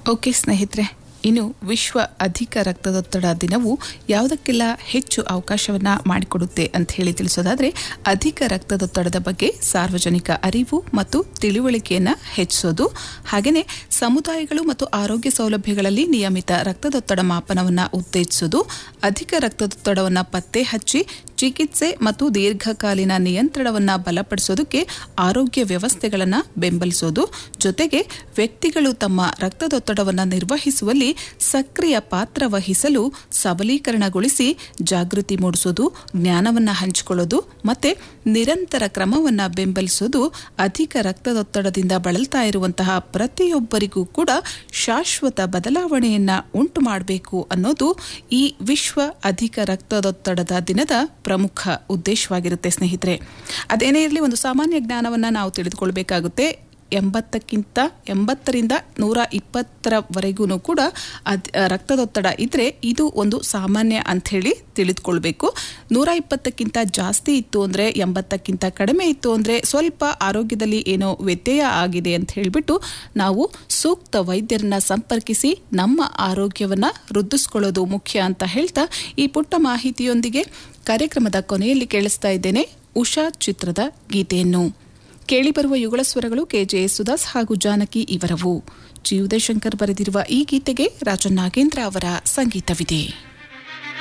okay ಸ್ನೇಹಿತರೆ ಇನ್ನು ವಿಶ್ವ ಅಧಿಕ ರಕ್ತದೊತ್ತಡ ದಿನವು ಯಾವುದಕ್ಕೆಲ್ಲ ಹೆಚ್ಚು ಅವಕಾಶವನ್ನ ಮಾಡಿಕೊಡುತ್ತೆ ಅಂತ ಹೇಳಿ ತಿಳಿಸೋದಾದ್ರೆ ಅಧಿಕ ರಕ್ತದೊತ್ತಡದ ಬಗ್ಗೆ ಸಾರ್ವಜನಿಕ ಅರಿವು ಮತ್ತು ತಿಳುವಳಿಕೆಯನ್ನ ಹೆಚ್ಚಿಸೋದು ಹಾಗೆಯೇ ಸಮುದಾಯಗಳು ಮತ್ತು ಆರೋಗ್ಯ ಸೌಲಭ್ಯಗಳಲ್ಲಿ ನಿಯಮಿತ ರಕ್ತದೊತ್ತಡ ಮಾಪನವನ್ನು ಉತ್ತೇಜಿಸೋದು ಅಧಿಕ ರಕ್ತದೊತ್ತಡವನ್ನು ಪತ್ತೆ ಹಚ್ಚಿ ಚಿಕಿತ್ಸೆ ಮತ್ತು ದೀರ್ಘಕಾಲೀನ ನಿಯಂತ್ರಣವನ್ನು ಬಲಪಡಿಸೋದಕ್ಕೆ ಆರೋಗ್ಯ ವ್ಯವಸ್ಥೆಗಳನ್ನು ಬೆಂಬಲಿಸೋದು ಜೊತೆಗೆ ವ್ಯಕ್ತಿಗಳು ತಮ್ಮ ರಕ್ತದೊತ್ತಡವನ್ನು ನಿರ್ವಹಿಸುವಲ್ಲಿ ಸಕ್ರಿಯ ಪಾತ್ರ ವಹಿಸಲು ಸಬಲೀಕರಣಗೊಳಿಸಿ ಜಾಗೃತಿ ಮೂಡಿಸೋದು ಜ್ಞಾನವನ್ನು ಹಂಚಿಕೊಳ್ಳೋದು ಮತ್ತೆ ನಿರಂತರ ಕ್ರಮವನ್ನು ಬೆಂಬಲಿಸೋದು ಅಧಿಕ ರಕ್ತದೊತ್ತಡದಿಂದ ಬಳಲ್ತಾ ಇರುವಂತಹ ಪ್ರತಿಯೊಬ್ಬರಿಗೂ ಕೂಡ ಶಾಶ್ವತ ಬದಲಾವಣೆಯನ್ನ ಉಂಟು ಮಾಡಬೇಕು ಅನ್ನೋದು ಈ ವಿಶ್ವ ಅಧಿಕ ರಕ್ತದೊತ್ತಡದ ದಿನದ ಪ್ರಮುಖ ಉದ್ದೇಶವಾಗಿರುತ್ತೆ ಸ್ನೇಹಿತರೆ ಅದೇನೇ ಇರಲಿ ಒಂದು ಸಾಮಾನ್ಯ ಜ್ಞಾನವನ್ನು ನಾವು ತಿಳಿದುಕೊಳ್ಬೇಕಾಗುತ್ತೆ ಎಂಬತ್ತಕ್ಕಿಂತ ಎಂಬತ್ತರಿಂದ ನೂರ ಇಪ್ಪತ್ತರವರೆಗೂ ಕೂಡ ಅದ್ ರಕ್ತದೊತ್ತಡ ಇದ್ರೆ ಇದು ಒಂದು ಸಾಮಾನ್ಯ ಅಂಥೇಳಿ ತಿಳಿದುಕೊಳ್ಬೇಕು ನೂರ ಇಪ್ಪತ್ತಕ್ಕಿಂತ ಜಾಸ್ತಿ ಇತ್ತು ಅಂದರೆ ಎಂಬತ್ತಕ್ಕಿಂತ ಕಡಿಮೆ ಇತ್ತು ಅಂದರೆ ಸ್ವಲ್ಪ ಆರೋಗ್ಯದಲ್ಲಿ ಏನೋ ವ್ಯತ್ಯಯ ಆಗಿದೆ ಅಂತ ಹೇಳಿಬಿಟ್ಟು ನಾವು ಸೂಕ್ತ ವೈದ್ಯರನ್ನ ಸಂಪರ್ಕಿಸಿ ನಮ್ಮ ಆರೋಗ್ಯವನ್ನು ವೃದ್ಧಿಸ್ಕೊಳ್ಳೋದು ಮುಖ್ಯ ಅಂತ ಹೇಳ್ತಾ ಈ ಪುಟ್ಟ ಮಾಹಿತಿಯೊಂದಿಗೆ ಕಾರ್ಯಕ್ರಮದ ಕೊನೆಯಲ್ಲಿ ಕೇಳಿಸ್ತಾ ಇದ್ದೇನೆ ಉಷಾ ಚಿತ್ರದ ಗೀತೆಯನ್ನು ಕೇಳಿಬರುವ ಯುಗಳ ಸ್ವರಗಳು ಕೆಜೆ ಸುದಾಸ್ ಹಾಗೂ ಜಾನಕಿ ಇವರವು ಜಿ ಉದಯಶಂಕರ್ ಬರೆದಿರುವ ಈ ಗೀತೆಗೆ ರಾಜನ್ ನಾಗೇಂದ್ರ ಅವರ ಸಂಗೀತವಿದೆ